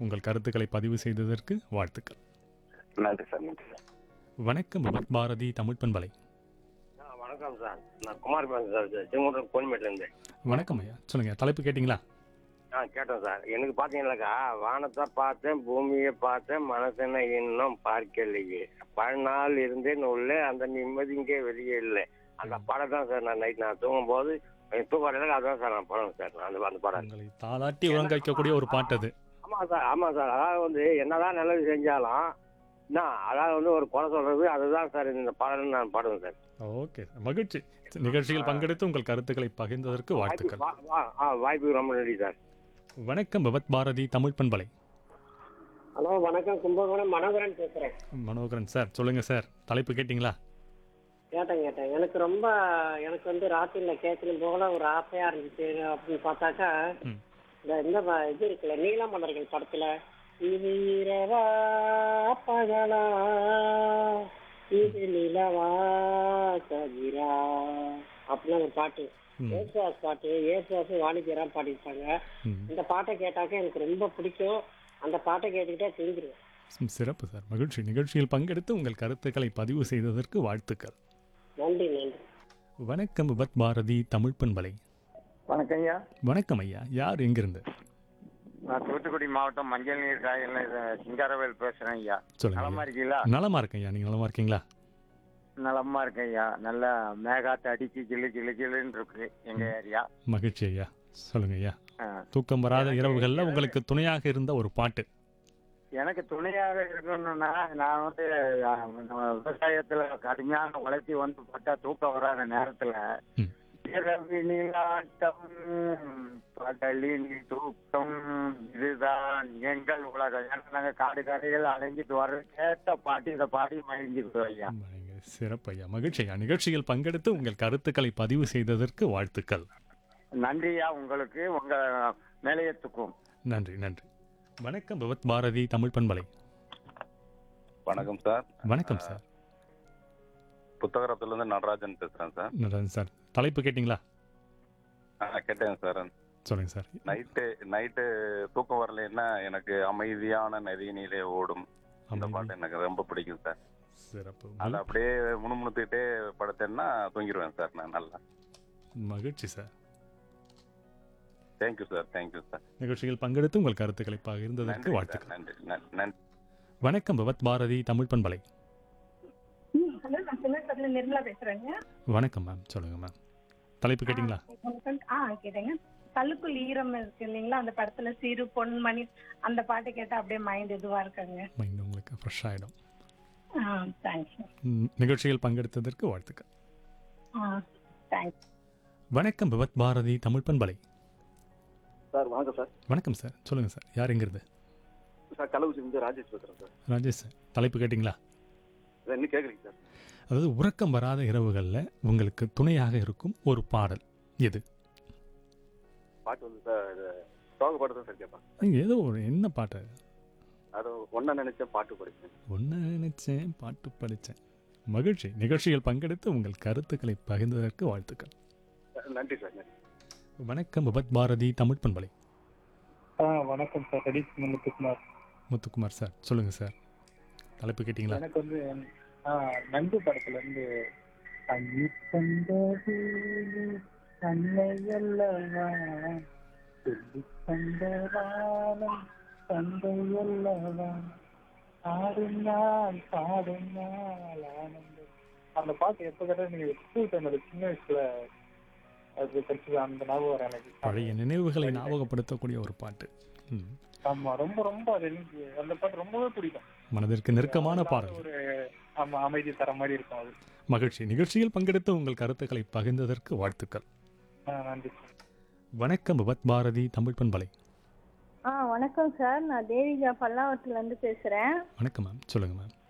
உங்கள் கருத்துக்களை பதிவு செய்ததற்கு வாழ்த்துக்கள் நன்றி சார் நன்றி சார் வணக்கம் விபத் பாரதி தமிழ் பண்பலை ஆ, வணக்கம் சார் நான் குமார் பேசுறேன் சார் செங்கோட்டை கோயம்பேட்டிலேருந்து வணக்கம் ஐயா சொல்லுங்க தலைப்பு கேட்டிங்களா ஆ கேட்டேன் சார் எனக்கு பார்த்தீங்கன்னாக்கா வானத்தை பார்த்தேன் பூமியை பார்த்தேன் மனசனை இன்னும் பார்க்கலையே பழநாள் இருந்தேன் உள்ள அந்த நிம்மதி இங்கே வெளியே இல்லை அந்த படம் தான் சார் நான் நைட் நான் தூங்கும் போது எனக்கு தூக்கம் வரல அதான் சார் நான் படம் சார் நான் அந்த அந்த படம் உங்களை தாளாட்டி உறங்க வைக்கக்கூடிய ஒரு பாட்டு அது ஆமாம் சார் ஆமாம் சார் அதாவது வந்து என்னதான் நல்லது செஞ்சாலும் என்ன அதாவது வந்து ஒரு குறை சொல்றது அதுதான் சார் இந்த படம் நான் பாடுவேன் சார் ஓகே மகிழ்ச்சி நிகழ்ச்சியில் பங்கெடுத்து உங்கள் கருத்துக்களை பகிர்ந்ததற்கு வாழ்த்துக்கள் வா- வா- ஆ, வாய்ப்புக்கு ரொம்ப நன்றி சார் வணக்கம் விபத் பாரதி தமிழ் பண்பலை ஹலோ வணக்கம் கும்பகோணம் மனோகரன் பேசுறேன் மனோகரன் சார் சொல்லுங்க சார் தலைப்பு கேட்டிங்களா கேட்டேன் கேட்டேன் எனக்கு ரொம்ப எனக்கு வந்து ராத்திரில கேட்கணும் போல ஒரு ஆசையா இருந்துச்சு அப்படின்னு பார்த்தாக்கா ம். இந்த இந்த ப- இது இருக்குல்ல நீலமலர்கள் படத்துல இது இரவா பகலா இது நிலவா கதிரா அப்படின்னு ஒரு பாட்டு ம், ஏசுவாஸ் பாட்டு ஏசுவாஸ் வாணிஜராம் பாடியிருப்பாங்க ம். இந்த பாட்டை கேட்டாக்க எனக்கு ரொம்ப பிடிக்கும் அந்த பாட்டை கேட்டுக்கிட்டே தெரிஞ்சிருவேன் ம், சிறப்பு சார் மகிழ்ச்சி நிகழ்ச்சியில் பங்கெடுத்து உங்கள் கருத்துக்களை பதிவு செய்ததற்கு வாழ்த்துக்கள் நன்றி நன்றி வணக்கம் விபத் பாரதி தமிழ் பண்பலை வணக்கம் ஐயா வணக்கம் ஐயா யார் எங்கிருந்து நான் தூத்துக்குடி மாவட்டம் மஞ்சள் நீர் காயல்ல சிங்காரவேல் பேசுறேன் ஐயா சொல்லுங்க நலமா ஐயா. இருக்கீங்களா நலமா இருக்கேன் ஐயா நீங்க நலமா இருக்கீங்களா நலமா இருக்கேன் ஐயா நல்லா மேகாத்தை அடிச்சு ஜில்லு ஜில்லு ஜில்லுன்னு இருக்கு எங்க ஏரியா மகிழ்ச்சி ஐயா சொல்லுங்க ஐயா ஆ. தூக்கம் வராத இரவுகள்ல உங்களுக்கு துணையாக இருந்த ஒரு பாட்டு எனக்கு துணையாக இருக்கணும்னா நான் வந்து ஆ, நம்ம விவசாயத்துல கடுமையான உழைச்சி வந்து பட்டா தூக்கம் வராத நேரத்துல ம். இரவினில் ஆட்டம் பகலில் தூக்கம் இதுதான் எங்கள் உலகம் ஏன்னா நாங்க காடு கரைகள் அலைஞ்சிட்டு வர கேட்ட பாட்டு இதை பாடி மகிழ்ந்துக்கிட்டோம் ஐயா மகிழ்ச்சி. சிறப்பு ஐயா மகிழ்ச்சி ஐயா நிகழ்ச்சியில் பங்கெடுத்து உங்கள் கருத்துக்களை பதிவு செய்ததற்கு வாழ்த்துக்கள் நன்றியா உங்களுக்கு உங்க நிலையத்துக்கும் நன்றி நன்றி வணக்கம் விபத் பாரதி தமிழ் பண்பலை வணக்கம் சார் வணக்கம் சார் புத்தகரத்துல இருந்து நடராஜன் பேசுறேன் சார் நல்லது சார் தலைப்பு கேட்டிங்களா ஆ, கேட்டேன் சார் சொல்லுங்க சார் நைட்டு நைட்டு தூக்கம் வரலைன்னா எனக்கு அமைதியான நதியினிலே ஓடும் அந்த அமைதி. பாட்டு எனக்கு ரொம்ப பிடிக்கும் சார் சிறப்பு அதை அப்படியே முணுமுணுத்துக்கிட்டே படுத்தேன்னா தூங்கிடுவேன் சார் நான் நல்லா மகிழ்ச்சி sir thank you sir thank you sir நிகழ்ச்சியில் பங்கெடுத்து உங்கள் கருத்துக்களை பகிர்ந்ததற்கு நன்றி சார் வாழ்த்துக்கள் நன்றி நன்றி நன்றி வணக்கம் விபத் பாரதி தமிழ் பண்பலை ம், ஹலோ நான் சிவகர்ல நிர்மலா பேசுறேங்க வணக்கம் மேம் சொல்லுங்க மேம் தலைப்பு கேட்டிங்களா ஆ கேட்டேங்க கல்லுக்குள் ஈரம் இருக்கு இல்லைங்களா அந்த படத்துல சிறு பொன்மணி அந்த பாட்டு கேட்டா அப்படியே மைண்ட் இதுவா இருக்காங்க மைண்ட் உங்களுக்கு ஃப்ரெஷ் ஆகிடும் ஆ தேங்க்ஸ் நிகழ்ச்சியில் பங்கெடுத்ததற்கு வாழ்த்துக்கள் ஆ தேங்க்ஸ் வணக்கம் விபத் பாரதி தமிழ் பண்பலை சார் வணக்கம் சார் வணக்கம் சார் சொல்லுங்க சார் யார் எங்கிருந்து சார் கள்ளக்குறிச்சிலேருந்து ராஜேஷ் பேசுகிறேன் சார் ராஜேஷ் சார் தலைப்பு கேட்டிங்களா சார் இன்னும் கேட்குறீங்க சார் அதாவது உறக்கம் வராத இரவுகளில் உங்களுக்கு துணையாக இருக்கும் ஒரு பாடல் எது பாட்டு வந்து சார் இது சோக பாட்டு தான் சார் கேட்பேன் நீங்க ஏதோ ஒரு என்ன பாட்டு அது ஒன்றை நினைச்சேன் பாட்டு படிச்சேன் ஒன்று நினைச்சேன் பாட்டு படித்தேன் மகிழ்ச்சி நிகழ்ச்சியில் பங்கெடுத்து உங்கள் கருத்துக்களை பகிர்ந்ததற்கு வாழ்த்துக்கள் நன்றி சார் நன்றி வணக்கம் விபத் பாரதி தமிழ் பண்பலை ஆ வணக்கம் சார் ரெடிஸ் முத்துக்குமார் முத்துக்குமார் சார் சொல்லுங்க சார் தலைப்பு கேட்டிங்களா எனக்கு வந்து ஆ நண்டு படத்துல இருந்து அன்னி தந்தது அன்னையல்லவா சொல்லி தந்தவானம் தந்தையல்லவா ஆடும் நாள் பாடும் நாள் ஆனந்தம் அந்த பாட்டு எப்போ கேட்டால் நீங்க ஸ்கூல் டைம்ல சின்ன வயசுல அது படிச்சது அந்த ஞாபகம் வர எனக்கு பழைய நினைவுகளை ஞாபகப்படுத்தக்கூடிய ஒரு பாட்டு ம். ஆமா ரொம்ப ரொம்ப அது எனக்கு அந்த பாட்டு ரொம்பவே பிடிக்கும் மனதிற்கு நெருக்கமான பாடல் ஒரு ஆமா அமைதி தர மாதிரி இருக்கும் அது மகிழ்ச்சி நிகழ்ச்சியில் பங்கெடுத்து உங்கள் கருத்துக்களை பகிர்ந்ததற்கு வாழ்த்துக்கள் ஆ, நன்றி வணக்கம் விபத் பாரதி தமிழ் பண்பலை ஆ வணக்கம் சார் நான் தேவிகா பல்லாவரத்துல இருந்து பேசுறேன் வணக்கம் மேம் சொல்லுங்க மேம்